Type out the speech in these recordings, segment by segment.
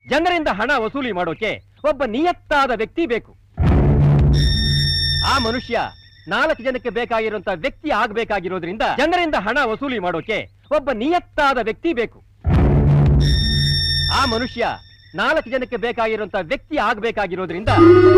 ಜನರಿಂದ ಹಣ ವಸೂಲಿ ಮಾಡೋಕೆ ಒಬ್ಬ ನಿಯತ್ತಾದ ವ್ಯಕ್ತಿ ಬೇಕು ಆ ಮನುಷ್ಯ ನಾಲ್ಕು ಜನಕ್ಕೆ ಬೇಕಾಗಿರುವಂತ ವ್ಯಕ್ತಿ ಆಗ್ಬೇಕಾಗಿರೋದ್ರಿಂದ ಜನರಿಂದ ಹಣ ವಸೂಲಿ ಮಾಡೋಕೆ ಒಬ್ಬ ನಿಯತ್ತಾದ ವ್ಯಕ್ತಿ ಬೇಕು ಆ ಮನುಷ್ಯ ನಾಲ್ಕು ಜನಕ್ಕೆ ಬೇಕಾಗಿರುವಂತ ವ್ಯಕ್ತಿ ಆಗ್ಬೇಕಾಗಿರೋದ್ರಿಂದ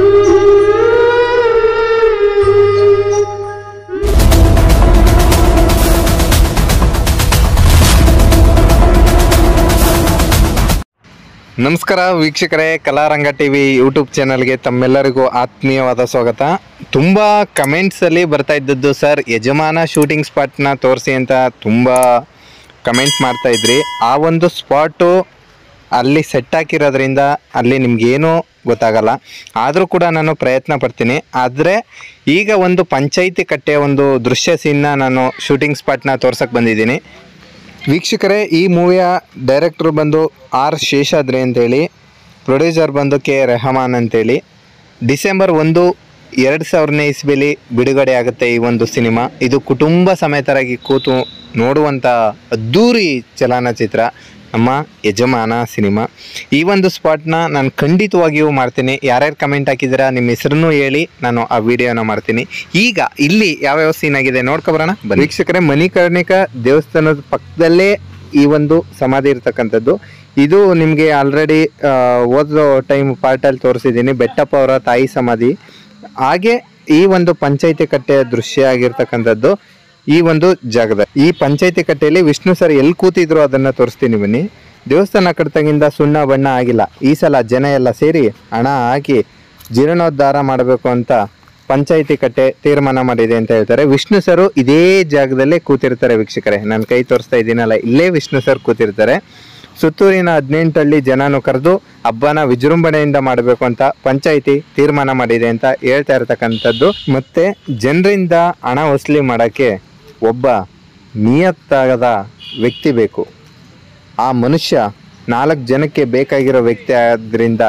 ನಮಸ್ಕಾರ ವೀಕ್ಷಕರೇ ಕಲಾರಂಗ ಟಿವಿ ಯೂಟ್ಯೂಬ್ ಚಾನಲ್ಗೆ ತಮ್ಮೆಲ್ಲರಿಗೂ ಆತ್ಮೀಯವಾದ ಸ್ವಾಗತ ತುಂಬ ಕಮೆಂಟ್ಸಲ್ಲಿ ಬರ್ತಾ ಇದ್ದದ್ದು ಸರ್ ಯಜಮಾನ ಶೂಟಿಂಗ್ ಸ್ಪಾಟ್ನ ತೋರಿಸಿ ಅಂತ ತುಂಬ ಕಮೆಂಟ್ ಮಾಡ್ತಾ ಇದ್ರಿ ಆ ಒಂದು ಸ್ಪಾಟು ಅಲ್ಲಿ ಸೆಟ್ ಹಾಕಿರೋದ್ರಿಂದ ಅಲ್ಲಿ ನಿಮ್ಗೇನೂ ಗೊತ್ತಾಗಲ್ಲ ಆದರೂ ಕೂಡ ನಾನು ಪ್ರಯತ್ನ ಪಡ್ತೀನಿ ಆದರೆ ಈಗ ಒಂದು ಪಂಚಾಯಿತಿ ಕಟ್ಟೆಯ ಒಂದು ದೃಶ್ಯ ಸೀನ್ನ ನಾನು ಶೂಟಿಂಗ್ ಸ್ಪಾಟ್ನ ತೋರ್ಸಕ್ಕೆ ಬಂದಿದ್ದೀನಿ ವೀಕ್ಷಕರೇ ಈ ಮೂವಿಯ ಡೈರೆಕ್ಟ್ರು ಬಂದು ಆರ್ ಶೇಷಾದ್ರಿ ಅಂತೇಳಿ ಪ್ರೊಡ್ಯೂಸರ್ ಬಂದು ಕೆ ರೆಹಮಾನ್ ಅಂತೇಳಿ ಡಿಸೆಂಬರ್ ಒಂದು ಎರಡು ಸಾವಿರನೇ ಇಸ್ವಿಲಿ ಬಿಡುಗಡೆ ಆಗುತ್ತೆ ಈ ಒಂದು ಸಿನಿಮಾ ಇದು ಕುಟುಂಬ ಸಮೇತರಾಗಿ ಕೂತು ನೋಡುವಂಥ ಅದ್ಧೂರಿ ಚಲನಚಿತ್ರ ನಮ್ಮ ಯಜಮಾನ ಸಿನಿಮಾ ಈ ಒಂದು ಸ್ಪಾಟ್ನ ನಾನು ಖಂಡಿತವಾಗಿಯೂ ಮಾಡ್ತೀನಿ ಯಾರ್ಯಾರು ಕಮೆಂಟ್ ಹಾಕಿದ್ದೀರಾ ನಿಮ್ಮ ಹೆಸರನ್ನು ಹೇಳಿ ನಾನು ಆ ವಿಡಿಯೋನ ಮಾಡ್ತೀನಿ ಈಗ ಇಲ್ಲಿ ಯಾವ್ಯಾವ ಸೀನ್ ಆಗಿದೆ ನೋಡ್ಕೊಬರೋಣ ಬನ್ನಿ ವೀಕ್ಷಕರೇ ಮಣಿಕರ್ಣಿಕ ದೇವಸ್ಥಾನದ ಪಕ್ಕದಲ್ಲೇ ಈ ಒಂದು ಸಮಾಧಿ ಇರ್ತಕ್ಕಂಥದ್ದು ಇದು ನಿಮಗೆ ಆಲ್ರೆಡಿ ಓದೋ ಟೈಮ್ ಪಾರ್ಟಲ್ಲಿ ತೋರಿಸಿದ್ದೀನಿ ಬೆಟ್ಟಪ್ಪ ಅವರ ತಾಯಿ ಸಮಾಧಿ ಹಾಗೆ ಈ ಒಂದು ಪಂಚಾಯಿತಿ ಕಟ್ಟೆಯ ದೃಶ್ಯ ಆಗಿರ್ತಕ್ಕಂಥದ್ದು ಈ ಒಂದು ಜಾಗದ ಈ ಪಂಚಾಯಿತಿ ಕಟ್ಟೆಯಲ್ಲಿ ವಿಷ್ಣು ಸರ್ ಎಲ್ಲಿ ಕೂತಿದ್ರು ಅದನ್ನ ತೋರಿಸ್ತೀನಿ ಬನ್ನಿ ದೇವಸ್ಥಾನ ಕಟ್ಟದಾಗಿಂದ ಸುಣ್ಣ ಬಣ್ಣ ಆಗಿಲ್ಲ ಈ ಸಲ ಜನ ಎಲ್ಲ ಸೇರಿ ಹಣ ಹಾಕಿ ಜೀರ್ಣೋದ್ಧಾರ ಮಾಡಬೇಕು ಅಂತ ಪಂಚಾಯಿತಿ ಕಟ್ಟೆ ತೀರ್ಮಾನ ಮಾಡಿದೆ ಅಂತ ಹೇಳ್ತಾರೆ ವಿಷ್ಣು ಸರು ಇದೇ ಜಾಗದಲ್ಲೇ ಕೂತಿರ್ತಾರೆ ವೀಕ್ಷಕರೇ ನಾನು ಕೈ ತೋರಿಸ್ತಾ ಇದ್ದೀನಲ್ಲ ಇಲ್ಲೇ ವಿಷ್ಣು ಸರ್ ಕೂತಿರ್ತಾರೆ ಸುತ್ತೂರಿನ ಹದಿನೆಂಟು ಹಳ್ಳಿ ಜನನು ಕರೆದು ಹಬ್ಬನ ವಿಜೃಂಭಣೆಯಿಂದ ಮಾಡಬೇಕು ಅಂತ ಪಂಚಾಯಿತಿ ತೀರ್ಮಾನ ಮಾಡಿದೆ ಅಂತ ಹೇಳ್ತಾ ಇರ್ತಕ್ಕಂಥದ್ದು ಮತ್ತೆ ಜನರಿಂದ ಹಣ ವಸೂಲಿ ಮಾಡೋಕ್ಕೆ ಒಬ್ಬ ನಿಯತ್ತಾದ ವ್ಯಕ್ತಿ ಬೇಕು ಆ ಮನುಷ್ಯ ನಾಲ್ಕು ಜನಕ್ಕೆ ಬೇಕಾಗಿರೋ ವ್ಯಕ್ತಿ ಆದ್ರಿಂದ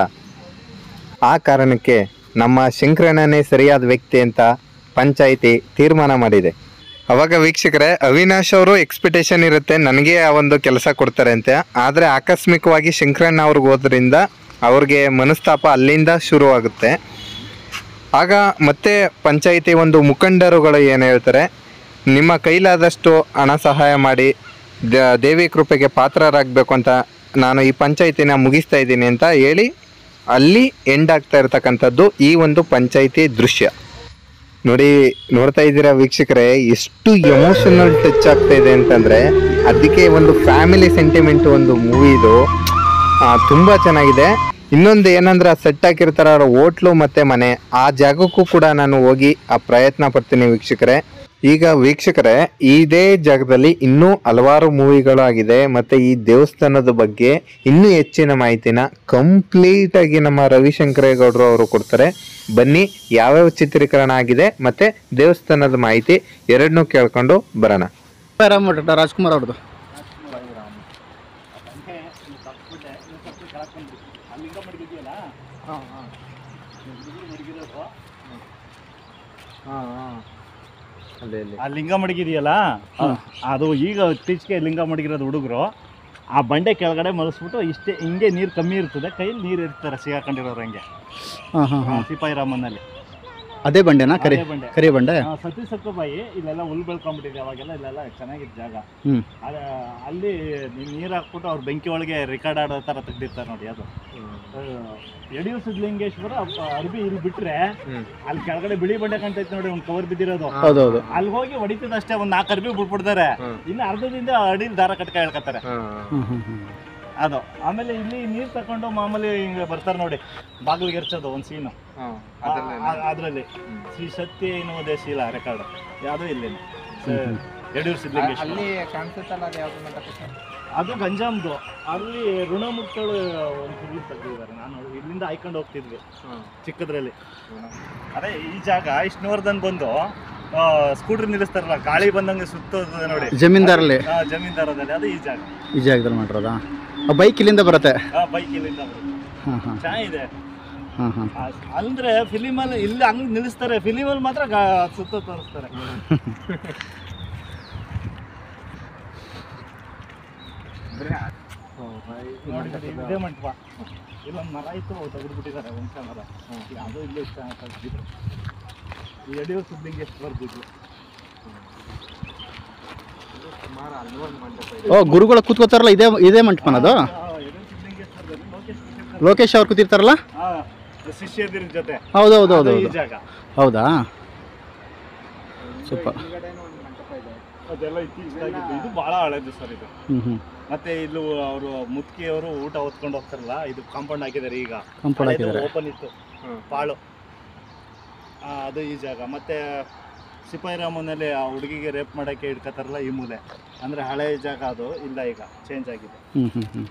ಆ ಕಾರಣಕ್ಕೆ ನಮ್ಮ ಶಂಕರಣ್ಣನೇ ಸರಿಯಾದ ವ್ಯಕ್ತಿ ಅಂತ ಪಂಚಾಯಿತಿ ತೀರ್ಮಾನ ಮಾಡಿದೆ ಅವಾಗ ವೀಕ್ಷಕರೇ ಅವಿನಾಶ್ ಅವರು ಎಕ್ಸ್ಪೆಕ್ಟೇಷನ್ ಇರುತ್ತೆ ನನಗೆ ಆ ಒಂದು ಕೆಲಸ ಕೊಡ್ತಾರೆ ಅಂತ ಆದರೆ ಆಕಸ್ಮಿಕವಾಗಿ ಶಂಕರಣ್ಣ ಅವ್ರಿಗೆ ಹೋದ್ರಿಂದ ಅವ್ರಿಗೆ ಮನಸ್ತಾಪ ಅಲ್ಲಿಂದ ಶುರುವಾಗುತ್ತೆ ಆಗ ಮತ್ತೆ ಪಂಚಾಯಿತಿ ಒಂದು ಮುಖಂಡರುಗಳು ಏನು ಹೇಳ್ತಾರೆ ನಿಮ್ಮ ಕೈಲಾದಷ್ಟು ಹಣ ಸಹಾಯ ಮಾಡಿ ದ- ದೇವಿ ಕೃಪೆಗೆ ಪಾತ್ರರಾಗಬೇಕು ಅಂತ ನಾನು ಈ ಪಂಚಾಯಿತಿನ ಮುಗಿಸ್ತಾ ಇದ್ದೀನಿ ಅಂತ ಹೇಳಿ ಅಲ್ಲಿ ಎಂಡ್ ಆಗ್ತಾ ಇರತಕ್ಕಂಥದ್ದು ಈ ಒಂದು ಪಂಚಾಯಿತಿ ದೃಶ್ಯ ನೋಡಿ ನೋಡ್ತಾ ಇದ್ದೀರಾ ವೀಕ್ಷಕರೇ ಎಷ್ಟು ಎಮೋಷನಲ್ ಟಚ್ ಆಗ್ತಾ ಇದೆ ಅಂತಂದ್ರೆ ಅದಕ್ಕೆ ಒಂದು ಫ್ಯಾಮಿಲಿ ಸೆಂಟಿಮೆಂಟ್ ಒಂದು ಮೂವಿ ಇದು ಆ, ತುಂಬಾ ಚೆನ್ನಾಗಿದೆ ಇನ್ನೊಂದು ಏನಂದ್ರೆ ಸೆಟ್ ಹಾಕಿರ್ತಾರ ಹೋಟ್ಲು ಮತ್ತೆ ಮನೆ ಆ ಜಾಗಕ್ಕೂ ಕೂಡ ನಾನು ಹೋಗಿ ಆ ಪ್ರಯತ್ನ ಪಡ್ತೀನಿ ವೀಕ್ಷಕರೇ ಈಗ ವೀಕ್ಷಕರೇ ಇದೇ ಜಾಗದಲ್ಲಿ ಇನ್ನೂ ಹಲವಾರು ಮೂವಿಗಳು ಆಗಿದೆ ಮತ್ತೆ ಈ ದೇವಸ್ಥಾನದ ಬಗ್ಗೆ ಇನ್ನೂ ಹೆಚ್ಚಿನ ಮಾಹಿತಿನ ಕಂಪ್ಲೀಟ್ ಆಗಿ ನಮ್ಮ ರವಿಶಂಕರೇಗೌಡರು ಅವರು ಕೊಡ್ತಾರೆ ಬನ್ನಿ ಯಾವ್ಯಾವ ಚಿತ್ರೀಕರಣ ಆಗಿದೆ ಮತ್ತೆ ದೇವಸ್ಥಾನದ ಮಾಹಿತಿ ಎರಡನ್ನೂ ಕೇಳ್ಕೊಂಡು ಬರೋಣ ರಾಮ್ ರಾಜ್ಕುಮಾರ್ ಅವ್ರದ್ದು ಆ ಲಿಂಗ ಮಡಗಿದೆಯಲ್ಲ ಅದು ಈಗ ಇತ್ತೀಚೆಗೆ ಲಿಂಗ ಮಡಗಿರೋದು ಹುಡುಗರು ಆ ಬಂಡೆ ಕೆಳಗಡೆ ಮಲಸ್ಬಿಟ್ಟು ಇಷ್ಟೇ ಹಿಂಗೆ ನೀರು ಕಮ್ಮಿ ಇರ್ತದೆ ಕೈಯಲ್ಲಿ ನೀರು ಇರ್ತಾರೆ ಸಿಗಾಕೊಂಡಿರೋರು ಹಂಗೆ ಹಾಂ ಹಾಂ ಹಾಂ ಸಿಪಾಯಿ ರಾಮನಲ್ಲಿ ಅದೇ ಬಂಡೆನಾ ಕರಿ ಅದೇ ಬಂಡೆ ಕರಿ ಬಂಡೆ ಆ, ಸತಿ ಸಕ್ಕುಬಾಯಿ ಇಲ್ಲೆಲ್ಲ ಹುಲ್ ಬೆಳ್ಕೊಂಡ್ಬಿಟ್ಟಿದೆ ಅವಾಗೆಲ್ಲ ಇಲ್ಲೆಲ್ಲ ಚೆನ್ನಾಗಿದ್ದ ಜಾಗ ಹ್ಮ್. ಅದ- ಅಲ್ಲಿ ನೀರು ಹಾಕ್ಬಿಟ್ಟು ಅವ್ರು ಬೆಂಕಿ ಒಳಗೆ ರೆಕಾರ್ಡ್ ಆಡೋ ಥರ ತೆಗ್ದಿರ್ತಾರೆ ನೋಡಿ ಅದು ಯಡಿಯೂರು ಸಿದ್ಧಲಿಂಗೇಶ್ವರ ಅಬ್ಬ- ಅರ್ಬಿ ಇಲ್ಲಿ ಬಿಟ್ರೆ ಅಲ್ಲಿ ಕೆಳಗಡೆ ಬಿಳಿ ಬಂಡೆ ಕಾಣ್ತೈತೆ ನೋಡಿ ಒಂದು ಕವರ್ ಬಿದ್ದಿರೋದು ಹೌದೌದು ಅಲ್ಲಿ ಹೋಗಿ ಹೊಡಿತದ ಅಷ್ಟೇ ಒಂದ್ ನಾಲ್ಕು ಅರ್ಬಿ ಬಿಟ್ಬಿಡ್ತಾರೆ ಇನ್ನು ಅರ್ಧದಿಂದ ಅಡಿಲ್ ದಾರ ಕಟ್ಕ ಹೇಳ್ಕತ್ತಾರೆ ಹ್ಮ್ ಹ್ಮ್ ಹ್ಮ್ ಅದು ಆಮೇಲೆ ಇಲ್ಲಿ ನೀರ್ ತಕೊಂಡು ಮಾಮೂಲಿ ಹಿಂಗ ಬರ್ತಾರೆ ನೋಡಿ ಬಾಗಿಲಿಗೆ ಎರ್ಚೋದು ಒಂದ್ ಸೀನು ಅದ್ರಲ್ಲಿ ಶ್ರೀ ಸತ್ಯ ಎನ್ನುವುದೇ ಶೀಲ ರೆಕಾರ್ಡ್ ಯಾವ್ದು ಇಲ್ಲಿ ಯಡಿಯೂರು ಸಿದ್ಧಲಿಂಗೇಶ್ವರ ಅದು ಗಂಜಾಮ್ದು ಅಲ್ಲಿ ಋಣಮುಕ್ತಳು ಒಂದು ಫಿಲ್ಮ್ ತೆಗ್ದಿದ್ದಾರೆ ನಾನು ಇಲ್ಲಿಂದ ಆಯ್ಕೊಂಡು ಹೋಗ್ತಿದ್ವಿ ಚಿಕ್ಕದ್ರಲ್ಲಿ ಅದೇ ಈ ಜಾಗ ವಿಷ್ಣುವರ್ಧನ್ ಬಂದು ಸ್ಕೂಟರ್ ನಿಲ್ಲಿಸ್ತಾರಲ್ಲ ಗಾಳಿ ಬಂದಂಗೆ ಸುತ್ತೋದು ನೋಡಿ ಜಮೀನ್ದಾರಲ್ಲಿ ಆ, ಜಮೀನ್ದಾರದಲ್ಲಿ ಅದು ಈ ಜಾಗ ಈ ಜಾಗದಲ್ಲಿ ಮಾಡಿರೋದಾ ಆ ಬೈಕ್ ಇಲ್ಲಿಂದ ಬರುತ್ತೆ ಬೈಕ್ ಇಲ್ಲಿಂದ ಬರುತ್ತೆ. ಹಾಂ ಹಾಂ ಚೆನ್ನಾಗಿದೆ ಹಾಂ ಹಾಂ ಆ, ಅಂದ್ರೆ ಫಿಲಿಮಲ್ಲಿ ಇಲ್ಲಿ ಹಂಗ್ ನಿಲ್ಲಿಸ್ತಾರೆ ಫಿಲಿಮಲ್ಲಿ ಮಾತ್ರ ಗಾ- ಸುತ್ತ ತೋರಿಸ್ತಾರೆ ನೋಡಿ ಇದೇ ಮಂಟಪ ಇಲ್ಲೊಂದು ಮರ ಇತ್ತು ತೆಗೆದು ಬಿಟ್ಟಿದ್ದಾರೆ ವಂಶ ಮರ ಯಾವುದೋ ಇಲ್ಲೇ ತೆಗೆದಿದ್ರು ಈ ಯಡಿಯೂರು ಸಿದ್ಲಿಂಗೇಶ್ವರ ಬರ್ದಿದ್ರು ಸುಮಾರು ಅಲ್ಲೊಂದು ಮಂಟಪ ಓ ಗುರುಗಳು ಕೂತ್ಕೋತಾರಲ್ಲ ಇದೇ ಇದೇ ಮಂಟಪನ ಅದು ಆ, ಯಡಿಯೂರು ಸಿದ್ಲಿಂಗೇಶ್ವರದಲ್ಲಿ ಲೋಕೇಶ್ ಕೂತಿರ್ತಾರೆ. ಲೋಕೇಶ್ ಅವ್ರು ಕೂತಿರ್ತಾರಲ್ಲ ಆ, ಶಿಷ್ಯದಿರ ಜೊತೆ ಹೌದು ಹೌದು ಹೌದು ಅದು ಈ ಹೌದು ಜಾಗ ಹೌದಾ ಸೂಪರ್ ಹಿಂದ್ಗಡೆನೂ ಒಂದು ಮಂಟಪ ಇದೆ ಅದೆಲ್ಲ ಇತ್ತೀಚೆಗಾಗಿದ್ದು ಇದು ಬಹಳ ಹಳೇದು ಸರ್ ಇದು ಹ್ಞೂ ಹ್ಞೂ ಮತ್ತೆ ಇಲ್ಲೂ ಅವರು ಮುತ್ಕಿಯವರು ಊಟ ಹೊತ್ಕೊಂಡು ಹೋಗ್ತಾರಲ್ಲ ಇದು ಕಾಂಪೌಂಡ್ ಹಾಕಿದ್ದಾರೆ ಈಗ ಕಾಂಪೌಂಡ್ ಹಾಕಿದ್ದಾರೆ ಓಪನ್ ಇತ್ತು ಹ್ಮ್. ಪಾಳು ಆ, ಅದು ಈ ಜಾಗ ಮತ್ತೆ ಸಿಪಾಯಿರಾಮನಲ್ಲಿ ಆ ಹುಡುಗಿಗೆ ರೇಪ್ ಮಾಡಕ್ಕೆ ಇಟ್ಕೋತಾರಲ್ಲ ಈ ಮೂಲೆ ಅಂದ್ರೆ ಹಳೆ ಜಾಗ ಅದು ಇಲ್ಲ ಈಗ ಚೇಂಜ್ ಆಗಿದೆ ಹ್ಞೂ ಹ್ಞೂ ಹ್ಞೂ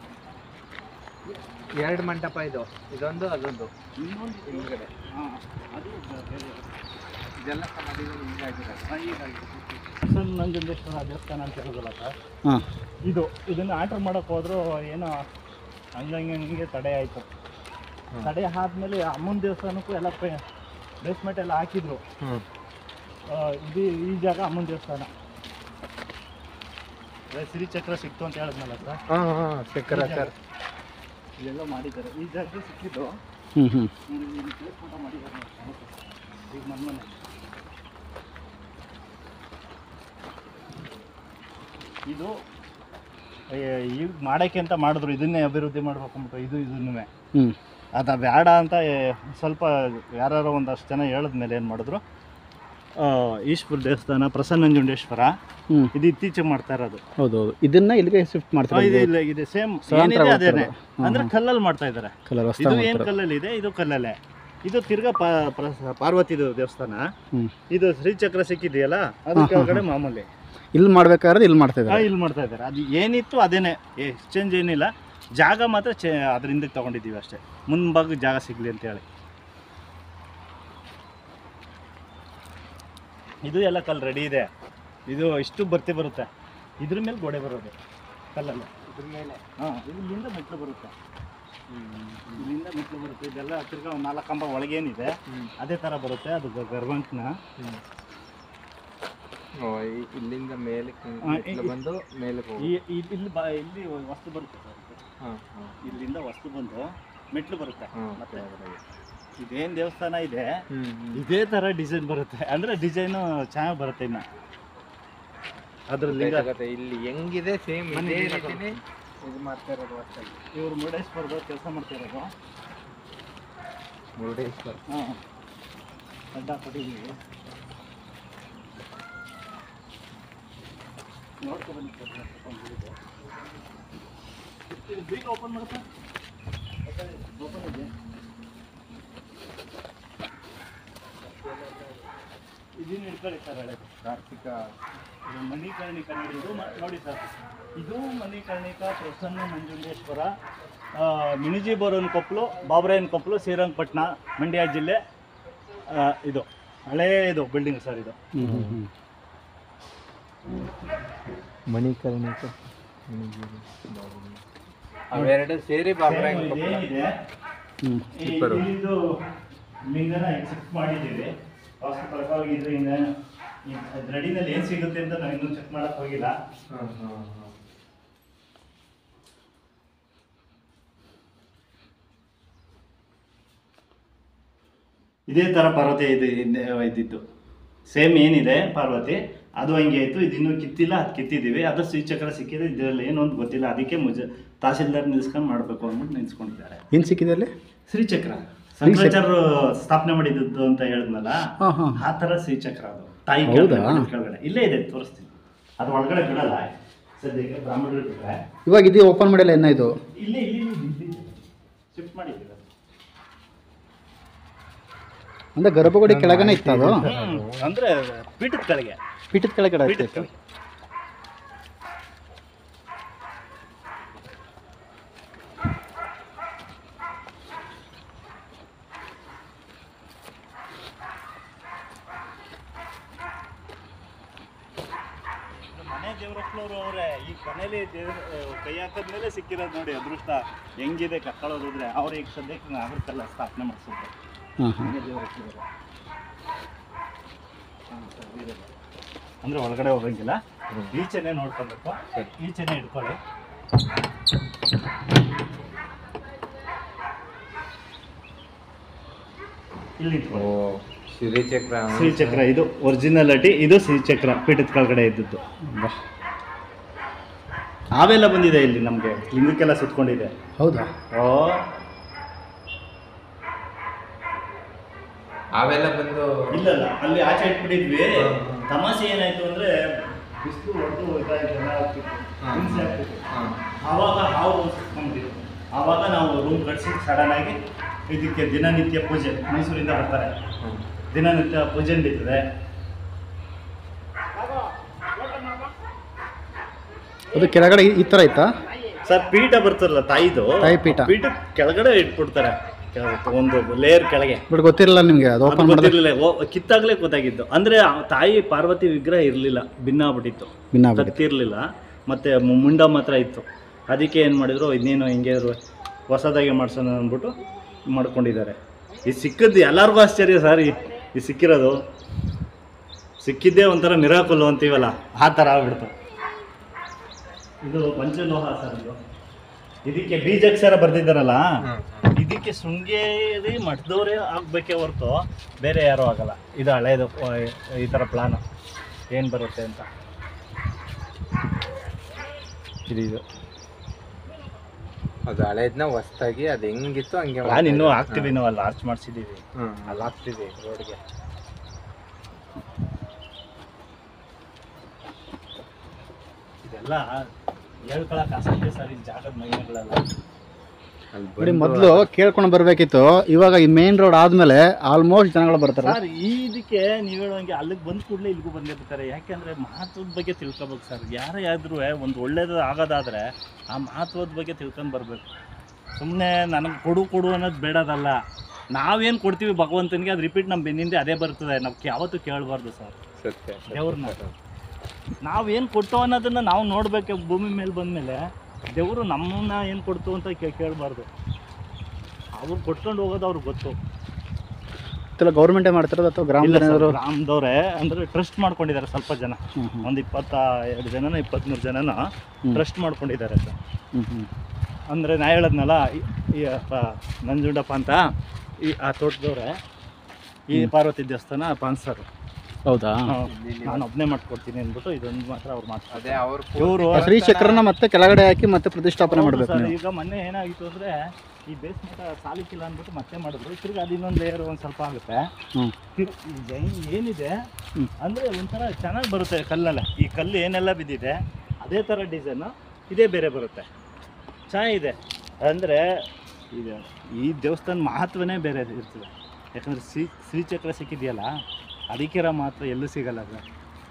ಎರಡು ಮಂಟಪ ಇದು ಇದೊಂದು ಅದೊಂದು ಇನ್ನೊಂದು ಹಿಂದ್ಗಡೆ ಹಾ, ಅದು ಬೇರೆ. ಇದೆಲ್ಲ ಸಮಾಧಿಗಳು ಹಿಂಗಾಗಿರೋದು ಹಾ, ಹೀಗಾಗಿ. ಪ್ರಸನ್ನ ನಂಜುಂಡೇಶ್ವರ ದೇವಸ್ಥಾನ ಅಂತ ಇರೋದಲ್ಲ ಸರ್ ಹಾಂ ಇದು ಇದನ್ನ ಆರ್ಡರ್ ಮಾಡಕ್ ಹೋದ್ರು ಏನೋ ಹಂಗಂಗೆ ಹಂಗೆ ತಡೆ ಆಯ್ತು ಹ್ಮ್. ತಡೆ ಆದ್ಮೇಲೆ ಅಮ್ಮನ ದೇವಸ್ಥಾನಕ್ಕೂ ಎಲ್ಲ ಬೇಸ್ಮೆಂಟ್ ಎಲ್ಲ ಹಾಕಿದ್ರು ಹ್ಞೂ ಆ, ಇದು ಈ ಜಾಗ ಅಮ್ಮನ ದೇವಸ್ಥಾನ ಅದೇ ಶ್ರೀಚಕ್ರ ಸಿಕ್ತು ಅಂತ ಹೇಳಿದ್ನಲ್ಲ ಸರ್ ಹಾಂ ಹಾಂ ಚಕ್ರ ಸರ್ ಇದೆಲ್ಲ ಮಾಡಿದ್ದಾರೆ ಈ ಜಾಗ ಸಿಕ್ಕಿದ್ದು ಹ್ಞೂ ಹ್ಞೂ ಇಲ್ಲಿ ಇಲ್ಲಿ place ಊಟ ಮಾಡಿದ್ದಾರೆ ನೋಡಿ. ಈಗ ನನ್ನ ಮನೆ ಇದು ಏ, ಈಗ ಮಾಡಕ್ಕೆ ಅಂತ ಮಾಡಿದ್ರು ಇದನ್ನೇ ಅಭಿವೃದ್ಧಿ ಮಾಡ್ಬೇಕು ಅಂದ್ಬಿಟ್ಟು ಇದು ಇದನ್ನೇ ಹ್ಞೂ ಅದ ಬೇಡ ಅಂತ ಏ, ಸ್ವಲ್ಪ ಯಾರು ಒಂದಷ್ಟು ಜನ ಹೇಳಿದ್ಮೇಲೆ ಏನು ಮಾಡಿದ್ರು ಆ, ಈಶ್ವರ ದೇವಸ್ಥಾನ ಪ್ರಸನ್ನಂಜುಂಡೇಶ್ವರ ಹ್ಞೂ ಇದು ಇತ್ತೀಚೆಗೆ ಮಾಡ್ತಾ ಇರೋದು ಹೌದು ಹೌದು ಇದನ್ನ ಇಲ್ಲಿಗೆ ಶಿಫ್ಟ್ ಆ, ಮಾಡ್ತಾರೆ ಇದೆ ಇಲ್ಲ ಇದೆ ಸೇಮ್ ಸ್ಥಳಾಂತರ ಏನಿದೆ ಅದೇನೆ ಮಾಡ್ತಿರೋದು. ಅಂದ್ರೆ ಹ್ಮ್. ಕಲ್ಲಲ್ಲಿ ಮಾಡ್ತಾ ಇದ್ದಾರೆ ಕಲರ್ ಇದು ಹೊಸ್ದಾಗಿ ಏನ್ ಮಾಡ್ತಾರೆ ಕಲ್ಲಲ್ಲಿ ಇದೆ ಇದು ಕಲ್ಲಲ್ಲೇ ಇದು ತಿರ್ಗಾ ಪಾ- ಪ್ರ- ಪಾರ್ವತಿದು ದೇವಸ್ಥಾನ ಹ್ಮ್. ಇದು ಶ್ರೀಚಕ್ರ ಸಿಕ್ಕಿದೆಯಲ್ಲ ಅದು ಹಾ, ಹಾ, ಕೆಳಗಡೆ ಹಾ. ಮಾಮೂಲಿ ಇಲ್ಲಿ ಮಾಡ್ಬೇಕಾದ್ರೆ ಇಲ್ಲಿ ಮಾಡ್ತಾ ಆ, ಇದ್ದಾರೆ ಇಲ್ಲಿ ಮಾಡ್ತಾ ಇದ್ದಾರೆ ಅದು ಏನಿತ್ತು ಅದೇನೆ ಎಕ್ಸ್ಚೇಂಜ್ ಏನಿಲ್ಲ ಜಾಗ ಮಾತ್ರ ಚೇ ಅದ್ರ ಹಿಂದಕ್ಕೆ ತಗೊಂಡಿದ್ದೀವಿ ಅಷ್ಟೇ ಮುಂಭಾಗ ಜಾಗ ಸಿಗ್ಲಿ ಅಂತ ಹೇಳಿ ಇದು ಎಲ್ಲ ಕಲ್ಲು ರೆಡಿ ಇದೆ ಇದು ಇಷ್ಟು ಬರ್ತಿ ಬರುತ್ತೆ ಇದ್ರ ಮೇಲೆ ಗೋಡೆ ಬರೋದು ಕಲ್ಲಲ್ಲ ಇದ್ರ ಮೇಲೆ ಹಾಂ ಇಲ್ಲಿಂದ ಮೆಟ್ಲು ಬರುತ್ತೆ ಇಲ್ಲಿಂದ ಮೆಟ್ಲು ಬರುತ್ತೆ ಇದೆಲ್ಲ ತಿರ್ಗಾ ಒಂದು ನಾಲ್ಕು ಕಂಬ ಒಳಗೇನಿದೆ ಅದೇ ಥರ ಬರುತ್ತೆ ಅದು ಗ- ಗರ್ಭಂಕ್ನ ಓ, ಈ- ಇಲ್ಲಿಂದ ಮೇಲೆ ಆ, ಈ- ಬಂದು ಮೇಲೆ ಈ ಈ- ಇಲ್ಲಿ ಬ ಇಲ್ಲಿ ವಸ್ತು ಬರುತ್ತೆ ಸರ್ ಇದು. ಹಾಂ ಹಾಂ ಇಲ್ಲಿಂದ ವಸ್ತು ಬಂದು ಮೆಟ್ಲು ಬರುತ್ತೆ ಹಾಂ ಮತ್ತೆ ಇದೇನು ದೇವಸ್ಥಾನ ಇದೆ ಹ್ಞೂ ಇದೇ ಥರ ಡಿಸೈನ್ ಬರುತ್ತೆ ಅಂದರೆ ಡಿಸೈನು ಚೆನ್ನಾಗಿ ಬರುತ್ತೆ ಇನ್ನು ಅದ್ರ ಲಿಂಗ ಇಲ್ಲಿ ಹೆಂಗಿದೆ ಸೇಮ್ ಬನ್ನಿ, ಇದೇ ಇಲ್ಲಿ ರೀತಿನೇ ಇದು ಮಾಡ್ತಾ ಇರೋದು ಅಷ್ಟಲ್ಲಿ ಇವರು ಮುರುಡೇಶ್ವರದ ಕೆಲಸ ಮಾಡ್ತಿರೋದು ಮುರುಡೇಶ್ವರ ಹಾಂ ಅಡ್ಡ ಕೊಟ್ಟಿದ್ದೀವಿ ನೋಡ್ಕೊ ಬನ್ನಿ ಸರ್, ನೋಡ್ಕೊಂಡು ಬಿಡಿ. ಇದು ಬೀಗ ಓಪನ್ ಮಾಡುತ್ತಾ ಓಪನ್ ಇದೆ ಇದನ್ನ ಹಿಡ್ಕೊಳ್ಳಿ ಸರ್ ಹಳೆ ಕಾರ್ತಿಕ ಇದು ಮಣಿಕರ್ಣಿಕ ನೋಡಿ ಇದು ಮ- ನೋಡಿ ಸರ್ ಇದು ಮಣಿಕರ್ಣಿಕ ಪ್ರಸನ್ನ ನಂಜುಂಡೇಶ್ವರ ಆ, ಮಿಣಿಜಿ ಬೋರನ್ ಕೊಪ್ಪಲು ಬಾಬರಾಯನ್ ಕೊಪ್ಪಲು ಶ್ರೀರಂಗಪಟ್ಟಣ ಮಂಡ್ಯ ಜಿಲ್ಲೆ ಆ, ಇದು ಹಳೇ ಇದು ಬಿಲ್ಡಿಂಗ್ ಸರ್ ಇದು ಹ್ಞೂ ಹ್ಞೂ ಹ್ಞೂ ಮಣಿಕರ್ಣಿಕ ಅವೆರಡು ಸೇರಿ ಬಾಬರಾಯನ್ ಇದು ಕೊಪ್ಪಳ. ಏನಿದೆ ಹ್ಞೂ ಈ- Super. ಇಲ್ಲಿಂದು ಲಿಂಗನ ಶಿಫ್ಟ್ ಮಾಡಿದ್ದೀವಿ ವಾಸ್ತು ಪ್ರಕಾರವಾಗಿ ಇದರಿಂದ ರೆಡಿನಲ್ಲಿ ಏನು ಸಿಗುತ್ತೆ ಅಂತ ನಾವು ಇನ್ನೂ ಚೆಕ್ ಮಾಡಕ್ ಹೋಗಿಲ್ಲ ಹಾಂ ಹಾಂ ಹಾಂ ಇದೇ ಥರ ಪಾರ್ವತಿ ಇದು ಹಿಂದೆ ಇದ್ದಿದ್ದು ಸೇಮ್ ಏನಿದೆ ಪಾರ್ವತಿ ಅದು ಹಂಗೆ ಆಯಿತು ಇದು ಇನ್ನೂ ಕಿತ್ತಿಲ್ಲ ಅದು ಕಿತ್ತಿದ್ದೀವಿ ಅದು ಶ್ರೀಚಕ್ರ ಸಿಕ್ಕಿದೆ ಇದರಲ್ಲಿ ಏನು ಅಂತ ಗೊತ್ತಿಲ್ಲ ಅದಕ್ಕೆ ಮುಜ ತಹಸೀಲ್ದಾರ್ ನಿಲ್ಸ್ಕೊಂಡು ಮಾಡಬೇಕು ಅಂದ್ಬಿಟ್ಟು ನಿಲ್ಸ್ಕೊಂಡಿದ್ದಾರೆ ಏನು ಸಿಕ್ಕಿದೆ ಅಲ್ಲಿ ಶ್ರೀಚಕ್ರ ಶಂಕರಾಚಾರ್ಯರು ಸ್ಥಾಪನೆ ಮಾಡಿದ್ದು ಅಂತ ಹೇಳಿದ್ನಲ್ಲ ಹಾಂ ಹಾಂ ಆ ಥರ ಶ್ರೀಚಕ್ರ ಅದು ತಾಯಿ ಹೌದಾ? ಕೆಳಗಡೆ ಕೆಳಗಡೆ ಇಲ್ಲೇ ಇದೆ ತೋರಿಸ್ತೀನಿ ಅದು ಒಳಗಡೆ ಬಿಡಲ್ಲ ಸದ್ಯಕ್ಕೆ ಬ್ರಾಹ್ಮಣರು ಬಿಟ್ಟರೆ ಇವಾಗ ಇದು ಓಪನ್ ಮಾಡಿಲ್ಲ ಏನ ಇದು ಇಲ್ಲಿ ಇಲ್ಲಿ ಶಿಫ್ಟ್ ಮಾಡಿದ್ದೀವಿ ಅಂದ್ರೆ ಗರ್ಭಗುಡಿ ಕೆಳಗನೆ ಇತ್ತು ಅದು ಹ್ಮ್. ಅಂದ್ರೆ ಪೀಠದ ಕೆಳಗೆ ಪೀಠದ ಕೆಳಗಡೆ ಪೀಠದ ಇತ್ತು ಕೆಳಗೆ ಮನೆ ದೇವರಪ್ಪನವರು ಅವರೇ ಈ ಮನೇಲಿ ದೇವ್ರ ಕೈ ಹಾಕಿದ್ಮೇಲೆ ಸಿಕ್ಕಿರೋದು ನೋಡಿ ಅದೃಷ್ಟ ಹೆಂಗಿದೆ ಕಕ್ಕಳೋದಿದ್ರೆ ಅವ್ರು ಈಗ ಸದ್ಯಕ್ಕೆ ನಾಗರಿಕೆಲ್ಲ ಸ್ಥಾಪನೆ ಮಾಡಿಸಿದ್ರು ಹಾಂ ಹಾಂ ಮನೆ ದೇವರಪ್ಪನವರು ಅಂದ್ರೆ ಒಳಗಡೆ ಹೋಗಂಗಿಲ್ಲ ಈಚೆನೆ ನೋಡ್ಕೊಬೇಕು ಈಚೆನೆ ಇಟ್ಕೊಳ್ಳಿ ಇಲ್ಲಿ ನಿಂತ್ಕೊಳ್ಳಿ. ಶ್ರೀಚಕ್ರ ಶ್ರೀಚಕ್ರ ಇದು ಒರಿಜಿನಾಲಿಟಿ ಇದು ಶ್ರೀಚಕ್ರ ಪೀಠದ ಕೆಳಗಡೆ ಇದ್ದದ್ದು ಅವೆಲ್ಲ ಬಂದಿದೆ ಇಲ್ಲಿ ನಮಗೆ ಲಿಂಗಕ್ಕೆಲ್ಲ ಸುತ್ಕೊಂಡಿದೆ ಹೌದಾ ಓ ಅವೆಲ್ಲ ಬಂದು ಇಲ್ಲಲ್ಲ ಅಲ್ಲಿ ಆಚೆ ಇಟ್ಬಿಟ್ಟಿದ್ವಿ ತಮಾಷೆ ಏನಾಯ್ತು ಅಂದ್ರೆ ಬಿಸಿಲು ಹೊಡೆದು ಇದಾಯ್ತೆಲ್ಲ ಆಗ್ತಿತ್ತು ಹಿಂಸೆ ಆಗ್ತಿತ್ತು ಆವಾಗ ಹಾವು ಸುತ್ಕೊಂಡ್ಬಿಟ್ಟಿದ್ರು ಆವಾಗ ನಾವು ರೂಮ್ ಕಟ್ಸಿ ಸಡನ್ ಆಗಿ ಇದಕ್ಕೆ ದಿನನಿತ್ಯ ಪೂಜೆ ಮೈಸೂರಿಂದ ಬರ್ತಾರೆ ದಿನನಿತ್ಯ ಪೂಜೆ ನಡೀತದೆ ಅದು ಕೆಳಗಡೆ ಈ- ಈ ಥರ ಐತಾ ಸರ್ ಪೀಠ ಬರ್ತಾರಲ್ಲ ತಾಯಿದು ತಾಯಿ ಪೀಠ. ಪೀಠ ಕೆಳಗಡೆ ಇಟ್ಬಿಡ್ತಾರೆ ಕೆಳಗೆ ಒಂದು ಲೇಯರ್ ಕೆಳಗೆ ಬಟ್ ಗೊತ್ತಿರಲ್ಲ ನಿಮಗೆ ಅದು ಅದು ಓಪನ್ ಮಾಡಿದ್ರೆ ಗೊತ್ತಿರ್ಲಿಲ್ಲ ಓ- ಕಿತ್ತಾಗ್ಲೇ ಗೊತ್ತಾಗಿದ್ದು ಅಂದ್ರೆ ಆ ತಾಯಿ ಪಾರ್ವತಿ ವಿಗ್ರಹ ಇರಲಿಲ್ಲ ಭಿನ್ನ ಆಗ್ಬಿಟ್ಟಿತ್ತು ಭಿನ್ನ ಆಗ್ಬಿಟ್ಟಿದೆ. ಕತ್ತಿರ್ಲಿಲ್ಲ ಮತ್ತೆ ಮು- ಮುಂಡ ಮಾತ್ರ ಇತ್ತು ಅದಕ್ಕೆ ಏನು ಮಾಡಿದ್ರು ಇನ್ನೇನು ಹಿಂಗೆ ಇರು- ಹೊಸದಾಗಿ ಮಾಡ್ಸೋಣ ಅಂದ್ಬಿಟ್ಟು ಮಾಡ್ಕೊಂಡಿದ್ದಾರೆ ಈ ಸಿಕ್ಕದ್ದು ಎಲ್ಲರಿಗೂ ಆಶ್ಚರ್ಯ ಸರ್ ಈ ಈ ಸಿಕ್ಕಿರೋದು ಸಿಕ್ಕಿದ್ದೇ ಒಂಥರ ಮಿರಾಕಲ್ಲು ಅಂತೀವಲ್ಲ ಆ ಥರ ಆಗ್ಬಿಡ್ತು ಇದು ಪಂಚಲೋಹ ಸರ್ ಇದು ಇದಕ್ಕೆ ಬೀಜಾಕ್ಷರ ಬರ್ದಿದ್ದಾರಲ್ಲ ಇದಕ್ಕೆ ಶೃಂಗೇರಿ ಮಠದವರೇ ಆಗ್ಬೇಕೇ ಹೊರತು ಬೇರೆ ಯಾರೂ ಆಗಲ್ಲ ಇದು ಹಳೇದು ಆ, ಈ ಥರ ಪ್ಲಾನ್ ಏನು ಬರುತ್ತೆ ಅಂತ ಇದು ಇದು ಅದು ಹಳೇದ್ನ ಹೊಸ್ದಾಗಿ ಅದು ಹೆಂಗಿತ್ತು ಹಂಗೆ ಪ್ಲಾನ್ ಇನ್ನೂ ಹಾಕ್ತೀವಿ ನಾವು ಅಲ್ಲಿ ಆರ್ಚ್ ಮಾಡಿಸಿದ್ದೀವಿ ಅಲ್ಲಿ ಹಾಕ್ತೀವಿ ರೋಡ್ಗೆ ಇದೆಲ್ಲ ಹೇಳ್ಕೊಳಕ್ ಆಸಕ್ತಿ ಸರ್ ಈ ಜಾಗದ ಮಹಿಮೆಗಳೆಲ್ಲ ನೋಡಿ ಮೊದಲು ಕೇಳ್ಕೊಂಡು ಬರಬೇಕಿತ್ತು ಇವಾಗ ಈ ಮೇನ್ ರೋಡ್ ಆದಮೇಲೆ ಆಲ್ಮೋಸ್ಟ್ ಜನಗಳು ಬರ್ತಾರೆ ಸರ್ ಈ ಇದಕ್ಕೆ ನೀವು ಹೇಳುವಂಗೆ ಅಲ್ಲಿಗೆ ಬಂದ ಕೂಡಲೇ ಇಲ್ಲಿಗೂ ಬಂದೇ ಬರ್ತಾರೆ ಯಾಕೆಂದ್ರೆ ಮಹತ್ವದ ಬಗ್ಗೆ ತಿಳ್ಕೊಬೇಕು ಸರ್ ಯಾರೇ ಆದ್ರೂ ಒಂದು ಒಳ್ಳೇದು ಆಗೋದಾದ್ರೆ ಆ ಮಹತ್ವದ ಬಗ್ಗೆ ತಿಳ್ಕೊಂಡು ಬರಬೇಕು ಸುಮ್ಮನೆ ನನಗೆ ಕೊಡು ಕೊಡು ಅನ್ನೋದು ಬೇಡದಲ್ಲ ನಾವೇನು ಕೊಡ್ತೀವಿ ಭಗವಂತನಿಗೆ ಅದು ರಿಪೀಟ್ ನಮ್ಮ ಬೆನ್ನಿಂದೆ ಅದೇ ಬರ್ತದೆ ನಾವು ಯಾವತ್ತೂ ಕೇಳಬಾರ್ದು ಸರ್ ಸತ್ಯ ದೇವ್ರನ್ನ ನಾವೇನು ಕೊಟ್ಟು ಅನ್ನೋದನ್ನ ನಾವು ನೋಡ್ಬೇಕು ಭೂಮಿ ಮೇಲೆ ಬಂದಮೇಲೆ ದೇವರು ನಮ್ಮನ್ನ ಏನು ಕೊಡ್ತು ಅಂತ ಕೇ ಕೇಳಬಾರ್ದು ಅವ್ರು ಕೊಟ್ಕೊಂಡು ಹೋಗೋದು ಅವ್ರಿಗೆ ಗೊತ್ತು ಇದೆಲ್ಲ ಗೌರ್ಮೆಂಟೇ ಮಾಡ್ತಿರೋದು ಅಥವಾ ಗ್ರಾಮದ ಏನಾದ್ರು ಗ್ರಾಮದವ್ರೆ ಅಂದ್ರೆ ಟ್ರಸ್ಟ್ ಮಾಡ್ಕೊಂಡಿದ್ದಾರೆ ಸ್ವಲ್ಪ ಜನ ಹ್ಮ್ ಹ್ಮ್. ಒಂದು ಇಪ್ಪತ್ತ ಎರಡು ಜನನ ಇಪ್ಪತ್ತ್ಮೂರು ಜನನ ಹ್ಮ್. ಟ್ರಸ್ಟ್ ಮಾಡ್ಕೊಂಡಿದ್ದಾರೆ ಸರ್ ಹ್ಮ್ ಹ್ಮ್. ಅಂದರೆ ನಾ ಹೇಳದ್ನಲ್ಲ ಈ- ಈ ಅಪ್ಪ ನಂಜುಂಡಪ್ಪ ಅಂತ ಈ ಆ ತೋಟದವ್ರೆ ಈ ಪಾರ್ವತಿ ದೇವಸ್ಥಾನ ಪಾನ್ಸರು ಹೌದಾ ನಾನು ಒಬ್ಬನೇ ಮಾಡ್ಕೊಡ್ತೀನಿ ಅಂದ್ಬಿಟ್ಟು ಇದೊಂದು ಮಾತ್ರ ಅವ್ರು ಮಾಡ್ತಾರೆ ಅದೇ ಅವ್ರ ಇವರು ಶ್ರೀಚಕ್ರನ ಮತ್ತೆ ಕೆಳಗಡೆ ಹಾಕಿ ಮತ್ತೆ ಪ್ರತಿಷ್ಠಾಪನೆ ಮಾಡ್ಬೇಕು ಸರ್ ನೀವು ಈಗ ಮೊನ್ನೆ ಏನಾಗಿತ್ತು ಅಂದ್ರೆ ಈ ಬೇಸ್ಮೆಂಟ್ ಸಾಲಿಕ್ಕಿಲ್ಲ ಅಂದ್ಬಿಟ್ಟು ಮತ್ತೆ ಮಾಡಿದ್ರು ತಿರ್ಗಿ ಅದು ಇನ್ನೊಂದು ಲೇಯರ್ ಒಂದು ಸ್ವಲ್ಪ ಆಗುತ್ತೆ ಹ್ಮ್. ತಿರ್- ಈ ಜೈನ್ ಏನಿದೆ ಹ್ಮ್. ಅಂದ್ರೆ ಒಂಥರ ಚೆನ್ನಾಗಿ ಬರುತ್ತೆ ಕಲ್ಲೆಲ್ಲ ಈ ಕಲ್ಲು ಏನೆಲ್ಲ ಬಿದ್ದಿದೆ ಅದೇ ಥರ ಡಿಸೈನು ಇದೇ ಬೇರೆ ಬರುತ್ತೆ ಚೆನ್ನಾಗಿದೆ ಅಂದರೆ ಈಗ ಈ ದೇವಸ್ಥಾನ ಮಹತ್ವನೇ ಬೇರೆ ಇರ್ತದೆ ಯಾಕಂದರೆ ಶ್ರೀ ಶ್ರೀಚಕ್ರ ಸಿಕ್ಕಿದೆಯಲ್ಲ ಅದಕ್ಕಿರ ಮಾತ್ರ ಎಲ್ಲೂ ಸಿಗಲ್ಲ ಸರ್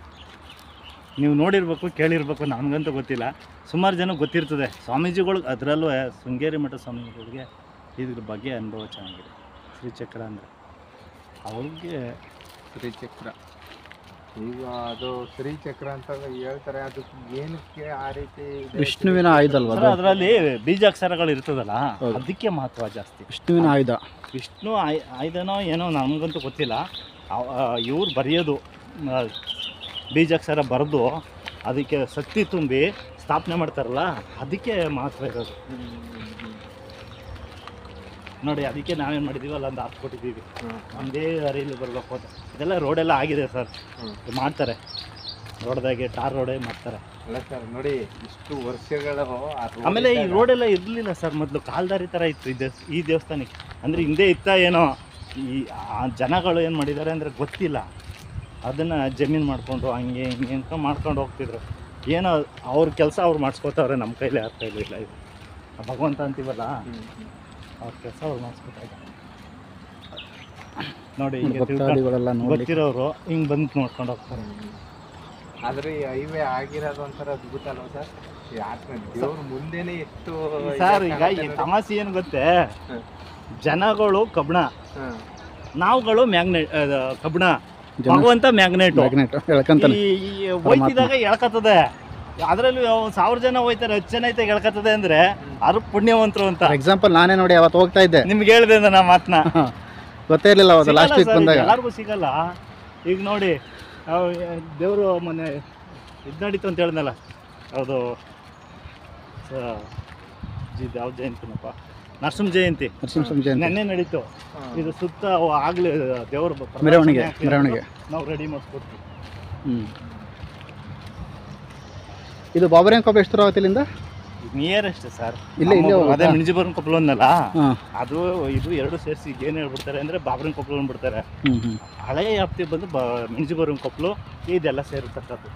ನೀವು ನೋಡಿರ್ಬೇಕು ಕೇಳಿರ್ಬೇಕು ನನಗಂತೂ ಗೊತ್ತಿಲ್ಲ ಸುಮಾರು ಜನ ಗೊತ್ತಿರ್ತದೆ ಸ್ವಾಮೀಜಿಗಳು ಅದರಲ್ಲೂ ಶೃಂಗೇರಿ ಮಠ ಸ್ವಾಮೀಜಿಗಳಿಗೆ ಇದ್ರ ಬಗ್ಗೆ ಅನುಭವ ಚೆನ್ನಾಗಿದೆ ಶ್ರೀಚಕ್ರ ಅಂದರೆ ಅವ್ರಿಗೆ ಶ್ರೀಚಕ್ರ ಈಗ ಅದು ಶ್ರೀಚಕ್ರ ಅಂತ ಹೇಳ್ತಾರೆ ಅದು ಏನಕ್ಕೆ ಆ ರೀತಿ ಇದೆ? ವಿಷ್ಣುವಿನ ಆಯುಧ ಅಲ್ವಾ ಅದು ಅದರಲ್ಲಿ ಬೀಜಾಕ್ಷರಗಳು ಇರ್ತದಲ್ಲ ಹೌದು. ಅದಕ್ಕೆ ಮಹತ್ವ ಜಾಸ್ತಿ ವಿಷ್ಣುವಿನ ಆಯುಧ ವಿಷ್ಣು ಆಯ್ ಆಯ್ದನೋ ಏನೋ ನಮಗಂತೂ ಗೊತ್ತಿಲ್ಲ ಇವ್ರು ಬರೆಯೋದು ಆ, ಬೀಜಾಕ್ಷರ ಬರೆದು ಅದಕ್ಕೆ ಶಕ್ತಿ ತುಂಬಿ ಸ್ಥಾಪನೆ ಮಾಡ್ತಾರಲ್ಲ ಅದಕ್ಕೆ ಮಹತ್ವ ಇರೋದು ನೋಡಿ ಅದಕ್ಕೆ ನಾವೇನು ಮಾಡಿದ್ದೀವಿ ಅಲ್ಲೊಂದು ಹಾಕಿ ಕೊಟ್ಟಿದ್ದೀವಿ ಹ್ಮ್. ಒಂದೇ ದಾರಿಯಲ್ಲಿ ಬರಬೇಕು ಅಂತ ಇದೆಲ್ಲ ರೋಡೆಲ್ಲ ಆಗಿದೆ ಸರ್ ಹ್ಮ್. ಮಾಡ್ತಾರೆ ರೋಡ್ದಾಗೆ ಟಾರ್ ರೋಡೇ ಮಾಡ್ತಾರೆ ಅಲ್ಲ ಸರ್ ನೋಡಿ ಇಷ್ಟು ವರ್ಷಗಳು ಆ road ಆಮೇಲೆ ಈ ಇದ್ದಾಗ- ರೋಡೆಲ್ಲ ಇರಲಿಲ್ಲ ಸರ್ ಮೊದಲು ಕಾಲ್ದಾರಿ ಥರ ಇತ್ತು ಈ ದೇವಸ್ ಈ ದೇವಸ್ಥಾನಕ್ಕೆ ಅಂದರೆ ಹಿಂದೆ ಇತ್ತ ಏನೋ ಈ ಆ ಜನಗಳು ಏನು ಮಾಡಿದ್ದಾರೆ ಅಂದರೆ ಗೊತ್ತಿಲ್ಲ ಅದನ್ನು ಜಮೀನು ಮಾಡಿಕೊಂಡು ಹಂಗೆ ಹಿಂಗೆ ಅಂತ ಮಾಡ್ಕೊಂಡು ಹೋಗ್ತಿದ್ರು ಏನೋ ಅವ್ರ ಕೆಲಸ ಅವ್ರು ಮಾಡಿಸ್ಕೋತಾವ್ರೆ ನಮ್ಮ ಕೈಲಿ ಯಾರ ಕೈಲೂ ಇಲ್ಲ ಇದು ಭಗವಂತ ಅಂತೀವಲ್ಲ ಹ್ಮ್. ಅವ್ರ ಕೆಲಸ ಅವ್ರು ಮಾಡಿಸ್ಕೊತಾ ಇದ್ದಾರೆ ನೋಡಿ ಹಿಂಗೆ ತಿಳ್ಕೊಂಡು ಭಕ್ತಾದಿಗಳೆಲ್ಲ ನೋಡಿ ಗೊತ್ತಿರೋರು ಹಿಂಗೆ ಬಂದು ನೋಡ್ಕೊಂಡು ಹೋಗ್ತಾರೆ ಆದ್ರೆ ಈ ಹೈವೇ ಆಗಿರೋದು ಒಂಥರ ಅದ್ಭುತ ಅಲ್ವಾ ಸರ್ ಈ ಆತ್ಮ ದೇವ್ರ ಮುಂದೆನೆ ಎಷ್ಟು ಸರ್ ಈಗ ಇದಾಗತ್ತೆ ಈ ನೋಡಿ. ತಮಾಷೆ ಏನು ಗೊತ್ತೇ ಹ್ಮ್. ಜನಗಳು ಕಬ್ಬಣ ಹ್ಮ್. ನಾವುಗಳು ಮ್ಯಾಗ್ನೆಟ್ ಕಬ್ಬಣ ಜನ ಭಗವಂತ ಮ್ಯಾಗ್ನೆಟ್ ಮ್ಯಾಗ್ನೆಟ್ ಹೇಳ್ಕಂತಾನೆ ಈ ಹೋಯ್ತಿದಾಗ ಎಳ್ಕತ್ತದೆ ಅದರಲ್ಲೂ ಸಾವಿರ ಜನ ಹೋಯ್ತಾರೆ ಹತ್ತು ಜನ ಐತೆ ಎಳ್ಕತ್ತದೆ ಅಂದ್ರೆ ಅರು ಪುಣ್ಯವಂತರು ಅಂತ ಫಾರ್ ಎಕ್ಸಾಂಪಲ್ ನಾನೇ ನೋಡಿ ಅವತ್ತು ಹೋಗ್ತಾ ಇದ್ದೆ ನಿಮ್ಗೆ ಹೇಳಿದೆ ನನ್ನ ಮಾತನ್ನ ಗೊತ್ತೇ ಇರಲಿಲ್ಲ ಅವತ್ತು ಲಾಸ್ಟ್ ವೀಕ್ ಬಂದಾಗ ಎಲ್ಲರಿಗೂ ಸಿಗಲ್ಲ ಈಗ ನೋಡಿ ದೇವರು ಮೊನ್ನೆ ಇದು ನಡೀತು ಅಂತ ಹೇಳಿದ್ನಲ್ಲ ಹೌದು ಯಾವ ಜಯಂತಿನಪ್ಪ ನರಸಿಂಹ ಜಯಂತಿ ನರಸಿಂಹ ಜಯಂತಿ ನೆನ್ನೆ ನಡೀತು ಇದು ಸುತ್ತ ಆಗ್ಲೇ ದೇವ್ರ ಪ್ರದಕ್ಷಿಣೆ ಮೆರವಣಿಗೆ, ಆಗ್ತಿರೋದು. ಮೆರವಣಿಗೆ. ನಾವು ರೆಡಿ ಮಾಡಿಸ್ಕೊಡ್ತೀವಿ ಹ್ಞೂ ಇದು ಬಾಬರಿಯನ್ ಕಾಪ್ ಎಷ್ಟು ದೂರ ಆಗುತ್ತೆ ಇಲ್ಲಿಂದ ನಿಯರೆಸ್ಟ್ ಸರ್ ಇಲ್ಲೇ- ಇಲ್ಲೇ ನಮ್ಮ- ಅದೇ ಹೋಗುತ್ತಾ? ಮಿಣಿಜಿಬರನ್ ಕೊಪ್ಪಳ ಒಂದಲ್ಲ ಹಾಂ ಅದು ಇದು ಎರಡು ಸೇರಿಸಿ ಏನು ಹೇಳ್ಬಿಡ್ತಾರೆ ಅಂದರೆ ಬಾಬ್ರನ್ ಕೊಪ್ಪಳ ಅಂದ್ಬಿಡ್ತಾರೆ ಹ್ಞೂ ಹ್ಞೂ ಹಳೆಯ ವ್ಯಾಪ್ತಿ ಬಂದು ಬ ಮಿಣಿಜಿಬರನ್ ಕೊಪ್ಪಲು ಇದೆಲ್ಲ ಸೇರಿರ್ತಕ್ಕದ್ದು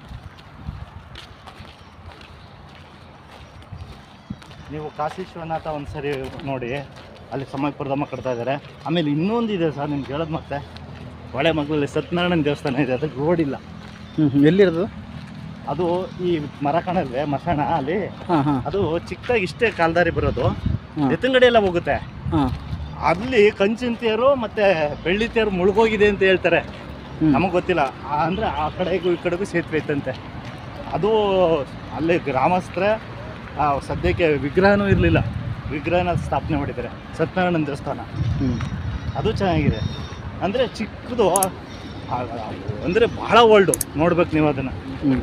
ನೀವು ಕಾಶಿ ವಿಶ್ವನಾಥ ಒಂದು ಸರಿ ನೋಡಿ ಅಲ್ಲಿ ಸಮಯಪುರದಮ್ಮ ಕಟ್ತಾ ಇದ್ದಾರೆ ಆಮೇಲೆ ಇನ್ನೊಂದು ಇದೆ ಸರ್ ನಿಮ್ಗೆ ಹೇಳೋದು ಮತ್ತೆ ಹೊಳೆ ಮಗಲಲ್ಲಿ ಸತ್ಯನಾರಾಯಣ ದೇವಸ್ಥಾನ ಇದೆ ಅದಕ್ಕೆ ರೋಡ್ ಇಲ್ಲ ಹ್ಞೂ ಹ್ಞೂ ಎಲ್ಲಿರೋದು ಅದು ಈ ಮರ ಕಾಣಲ್ವೇ ಮಸಾಣ ಅಲ್ಲಿ ಹಾಂ ಹಾಂ ಅದು ಚಿಕ್ಕದಾಗಿ ಇಷ್ಟೇ ಕಾಲ್ದಾರಿ ಬರೋದು ಹಾಂ ಎತ್ತಂಗಡಿ ಎಲ್ಲ ಹೋಗುತ್ತೆ ಹಾಂ ಅಲ್ಲಿ ಕಂಚಿನ ತೇರು ಮತ್ತೆ ಬೆಳ್ಳಿ ತೇರು ಮುಳುಗೋಗಿದೆ ಅಂತ ಹೇಳ್ತಾರೆ ಹ್ಞೂ ನಮಗೆ ಗೊತ್ತಿಲ್ಲ ಆ- ಅಂದ್ರೆ ಆ ಕಡೆಗೂ ಈ ಕಡೆಗೂ ಸೇತುವೆ ಐತಂತೆ ಅದು ಅಲ್ಲಿ ಗ್ರಾಮಸ್ಥರೇ ಆ, ಸದ್ಯಕ್ಕೆ ವಿಗ್ರಹನೂ ಇರಲಿಲ್ಲ ವಿಗ್ರಹನ ಸ್ಥಾಪನೆ ಮಾಡಿದ್ದಾರೆ ಸತ್ಯನಾರಾಯಣ ದೇವಸ್ಥಾನ ಹ್ಞೂ ಅದು ಚೆನ್ನಾಗಿದೆ ಅಂದರೆ ಚಿಕ್ಕದು ಅಂದರೆ ಬಹಳ ಓಲ್ಡು ನೋಡ್ಬೇಕು ನೀವು ಅದನ್ನು ಹ್ಞೂ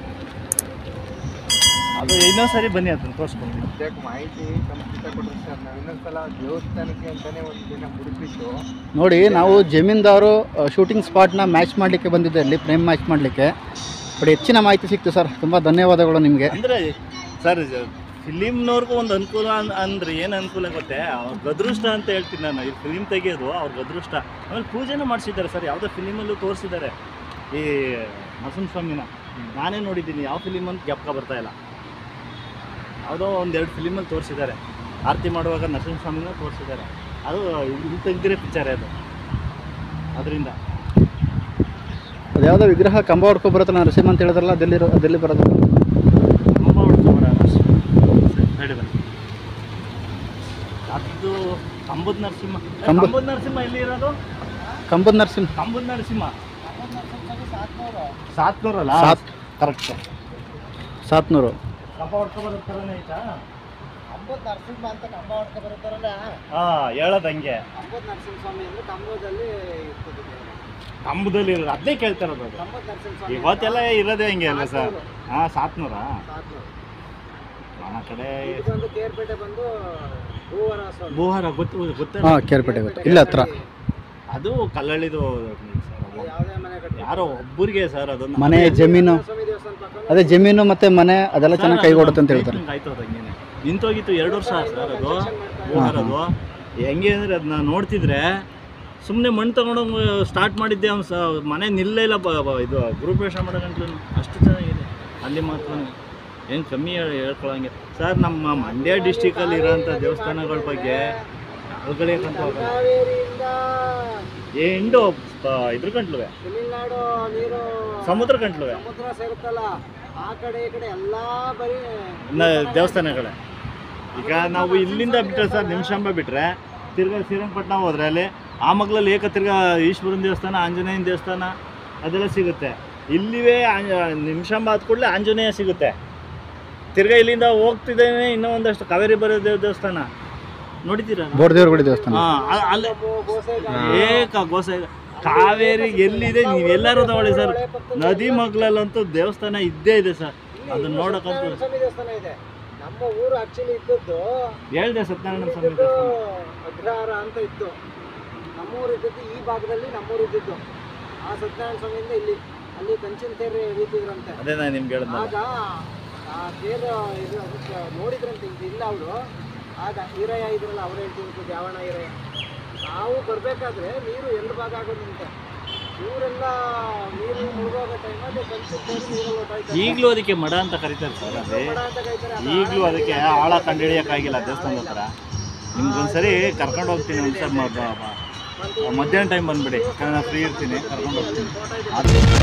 ಅದು ಇನ್ನೊಂದು ಸರಿ ಬನ್ನಿ ಅದನ್ನು ತೋರಿಸ್ಕೊಡ್ತೀನಿ ಇದಕ್ಕೆ ಮಾಹಿತಿ ಕಂಪ್ಲೀಟ್ ಕೊಡ್ರಿ ಸರ್ ನಾವು ಇನ್ನೊಂದ್ಸಲ ದೇವಸ್ಥಾನಕ್ಕೆ ಅಂತಾನೆ ಒಂದು ದಿನ ಹುಡುಕ್ಬಿಟ್ಟು ನೋಡಿ ನಾವು ಜಮೀನ್ದಾರು ಶೂಟಿಂಗ್ ಸ್ಪಾಟ್ನ ಮ್ಯಾಚ್ ಮಾಡಲಿಕ್ಕೆ ಬಂದಿದ್ದೆ ಅಲ್ಲಿ ಪ್ರೇಮ್ ಮ್ಯಾಚ್ ಮಾಡಲಿಕ್ಕೆ ಬಟ್ ಹೆಚ್ಚಿನ ಮಾಹಿತಿ ಸಿಕ್ತು ಸರ್ ತುಂಬ ಧನ್ಯವಾದಗಳು ನಿಮಗೆ ಅಂದರೆ ಸರ್ ಫಿಲಿಮ್ನವ್ರಿಗೂ ಒಂದು ಅನುಕೂಲ ಅನ್- ಅಂದ್ರೆ ಏನು ಅನುಕೂಲ ಗೊತ್ತೇ ಅವ್ರ ಅದೃಷ್ಟ ಅಂತ ಹೇಳ್ತೀನಿ ನಾನು ಈ ಫಿಲಿಮ್ ತೆಗೆಯೋದು ಅವ್ರ ಅದೃಷ್ಟ ಆಮೇಲೆ ಪೂಜೆನೂ ಮಾಡಿಸಿದ್ದಾರೆ ಸರ್ ಯಾವುದೋ ಫಿಲಿಮಲ್ಲೂ ತೋರಿಸಿದ್ದಾರೆ ಈ ನರಸಿಂಹ ಸ್ವಾಮಿನ ನಾನೇ ನೋಡಿದ್ದೀನಿ ಯಾವ ಫಿಲಿಮ್ ಅಂತ ಜ್ಞಾಪಕ ಬರ್ತಾ ಇಲ್ಲ ಯಾವುದೋ ಒಂದೆರಡು ಫಿಲಿಮಲ್ಲಿ ತೋರಿಸಿದ್ದಾರೆ ಆರತಿ ಮಾಡುವಾಗ ನರಸಿಂಹ ಸ್ವಾಮಿನ ತೋರಿಸಿದ್ದಾರೆ ಅದು ಇಲ್ಲಿ ತೆಗ್ದಿರೋ ಪಿಕ್ಚರ್ ಅದು ಅದರಿಂದ ಅದು ಯಾವುದೋ ವಿಗ್ರಹ ಕಂಬ ಹೊಡ್ಕೊ ಬರುತ್ತೆ ನರಸಿಂಹ ಅಂತ ಹೇಳಿದ್ರಲ್ಲ ಅದೆಲ್ಲಿ ಅದೆಲ್ಲಿ ಬರೋದು ತುಂಬ ಹೊಡ್ಕೊಂಬರ ಹೇಳಿ ಬನ್ನಿ ಅದು ಕಂಬದ ನರಸಿಂಹ ಏ, ಕಂಬ- ಕಂಬದ ನರಸಿಂಹ ಎಲ್ಲಿ ಇರೋದು ಕಂಬದ ನರಸಿಂಹ ಕಂಬದ ನರಸಿಂಹ ಸಾತ್ನೂರಲ್ಲ ಸಾತ್ ಕರೆಕ್ಟ್ ಸಾತ್ನೂರು ಕಂಬ ಹೊಡ್ಕೊಬರೋ ಥರನೇ ಐತಾ ಹಾ ಹೇಳೋದು ಹಂಗೆ ಕಂಬದಲ್ಲಿ ಇರೋದು ಅದನ್ನೇ ಕೇಳ್ತಾ ಇರೋದು ಅದು ಇವತ್ತೆಲ್ಲ ಇರೋದೇ ಹಂಗೆ ಅಲ್ಲ ಸರ್ ಹಾ ಸಾತ್ನೂರ ಆ ಕಡೆ ಭೂಹಾರ ಗೊತ್ತು ಗೊತ್ತ ಹಾಂ ಕೇರ್ಪೇಟೆ ಗೊತ್ತು ಇಲ್ಲ ಹತ್ರ ಅದು ಕಲ್ಲಳ್ಳಿದು ಯಾರೋ ಒಬ್ಬರಿಗೆ ಸರ್ ಅದೊಂದು ಮನೆ ಜಮೀನು ಅದೇ ಜಮೀನು ಮತ್ತೆ ಮನೆ ಅದೆಲ್ಲ ಚೆನ್ನಾಗಿ ಕೈಗೊಡುತ್ತೆ ಅಂತ ಹೇಳ್ತಾರೆ ಆಯ್ತು ಅದು ಹಂಗೇನೆ ನಿಂತೋಗಿತ್ತು ಎರಡು ವರ್ಷ ಸರ್ ಅದು ಹೋಗಾರದು ಹೆಂಗೆ ಅಂದ್ರೆ ಅದನ್ನ ನೋಡ್ತಿದ್ರೆ ಸುಮ್ಮನೆ ಮಣ್ಣು ತಗೊಂಡೋಗಿ ಸ್ಟಾರ್ಟ್ ಮಾಡಿದ್ದೆ ಅವ್ನು ಸ ಮನೆ ನಿಲ್ಲೇ ಇಲ್ಲ ಬ- ಬ- ಇದು ಗೃಹಪ್ರವೇಶ ಮಾಡೋ ಗಂಟ್ಲು ಅಷ್ಟು ಚೆನ್ನಾಗಿದೆ ಅಲ್ಲಿ ಮಾತ್ರ ಏನು ಕಮ್ಮಿ ಹೇಳ್- ಹೇಳ್ಕೊಳಂಗೆ ಸರ್ ನಮ್ಮ ಮಂಡ್ಯ ಡಿಸ್ಟಿಕಲ್ಲಿ ಇರೋಂಥ ದೇವಸ್ಥಾನಗಳ ಬಗ್ಗೆ ಅಲ್ಗಳಿಯಕ್ಕಂತ ಎಂಡು ಇದ್ರ ಗಂಟ್ಲುವೆ ತಮಿಳ್ನಾಡು ನೀರು ಸಮುದ್ರ ಗಂಟ್ಲುವೆ ಸಮುದ್ರ ಸೇರುತ್ತಲ್ಲ ಆ ಕಡೆ ಈ ಕಡೆ ಎಲ್ಲಾ ಬರೀ ನ- ದೇವಸ್ಥಾನಗಳೇ ಈಗ ನಾವು ಇಲ್ಲಿಂದ ಬಿಟ್ಟರೆ ಸರ್ ನಿಮಿಷಂಬ ಬಿಟ್ಟರೆ ತಿರ್ಗಾ ಶ್ರೀರಂಗಪಟ್ಟಣ ಹೋದ್ರೆ ಅಲ್ಲಿ ಆ ಮಗ್ಲಲ್ಲಿ ಏಕ ತಿರ್ಗಾ ಈಶ್ವರನ ದೇವಸ್ಥಾನ ಆಂಜನೇಯನ ದೇವಸ್ಥಾನ ಅದೆಲ್ಲ ಸಿಗುತ್ತೆ ಇಲ್ಲಿವೇ ಆಂಜ- ನಿಮಿಷಂಬ ಆದ ಕೂಡಲೇ ಆಂಜನೇಯ ಸಿಗುತ್ತೆ ತಿರ್ಗಾ ಇಲ್ಲಿಂದ ಹೋಗ್ತಿದ್ದೇನೆ ಇನ್ನೂ ಒಂದಷ್ಟು ಕಾವೇರಿ ಬರೋ ದೇವ ದೇವಸ್ಥಾನ ನೋಡಿದ್ದೀರಾ ಬೋರ್ದೇವ್ರಗುಡಿ ದೇವಸ್ಥಾನ ಹಾಂ ಅಲ್ಲಿ ಏಕ ಗೋಸೆ ಕಾವೇರಿ ಎಲ್ಲಿದೆ ನೀವೆಲ್ಲರೂ ತಗೊಳ್ಳಿ ಸರ್ ನದಿ ಮಗ್ಲಲ್ಲಂತೂ ದೇವಸ್ಥಾನ ಇದ್ದೇ ಇದೆ ಸರ್ ಅದನ್ನ ನೋಡಕ್ಕಂತೂ ಸ್ವಾಮಿ ದೇವಸ್ಥಾನ ಇದೆ ನಮ್ಮ ಊರು ಆಕ್ಚುಲಿ ಇದ್ದದ್ದು ಹೇಳ್ದೆ ಸತ್ಯನಾರಾಯಣ ಸ್ವಾಮಿ ಇದ್ದದ್ದು ದೇವಸ್ಥಾನ ಅಗ್ರಹಾರ ಅಂತ ಇತ್ತು ನಮ್ಮೂರು ಇದ್ದದ್ದು ಈ ಭಾಗದಲ್ಲಿ ನಮ್ಮೂರು ಇದ್ದಿದ್ದು ಆ ಸತ್ಯನಾರಾಯಣ ಸ್ವಾಮಿಯಿಂದ ಇಲ್ಲಿ ಅಲ್ಲಿ ಕಂಚಿನ ತೇರು ಎಳಿತಿದ್ರಂತೆ ಅದೇ ನಾನು ನಿಮ್ಗೆ ಹೇಳಿದ್ನಲ್ಲ ಆಗ ಆ ತೇರು ಇದು ಅದಕ್ಕೆ ನೋಡಿದ್ರಂತೆ ಇದು ಇಲ್ಲ ಅವರು ಆಗ ಈರಯ್ಯ ಇದ್ರಲ್ಲ ಅವ್ರು ಹೇಳ್ತಿದ್ರು ದ್ಯಾವಣ ಈರಯ್ಯ ನಾವು ಬರಬೇಕಾದ್ರೆ ನೀರು ಎರಡು ಭಾಗ ಆಗೋದಂತೆ ಇವರೆಲ್ಲ ನೀರು ಮುಳುಗೋಗೋ ಟೈಮಲ್ಲಿ ಕಂಚಿನ ತೇರು ನೀರಲ್ಲಿ ಹೊರ್ಟೋಯ್ತಂತೆ. ಈಗಲೂ ಅದಕ್ಕೆ ಮಡ ಅಂತ ಕರೀತಾರೆ ಸರ್ ಅದೇ ಮಡ ಅಂತ ಕರೀತಾರೆ. ಅದು ಈಗಲೂ ಅದಕ್ಕೆ ಆಳ ಕಂಡುಹಿಡಿಯೋಕ್ಕಾಗಿಲ್ಲ ದೇವಸ್ಥಾನದ ಹತ್ರ ನಿಮ್ಗೊಂದ್ಸರಿ ಕರ್ಕೊಂಡು ಹೋಗ್ತೀನಿ ಒಂದ್ಸರಿ ಮ- ಮ- ಮ- ಮಧ್ಯಾಹ್ನ ಟೈಮ್ ಬಂದ್ಬಿಡಿ ಯಾಕಂದ್ರೆ ನಾನು ಫ್ರೀ ಇರ್ತೀನಿ ಕರ್ಕೊಂಡು ಹೋಗ್ತೀನಿ ಅದು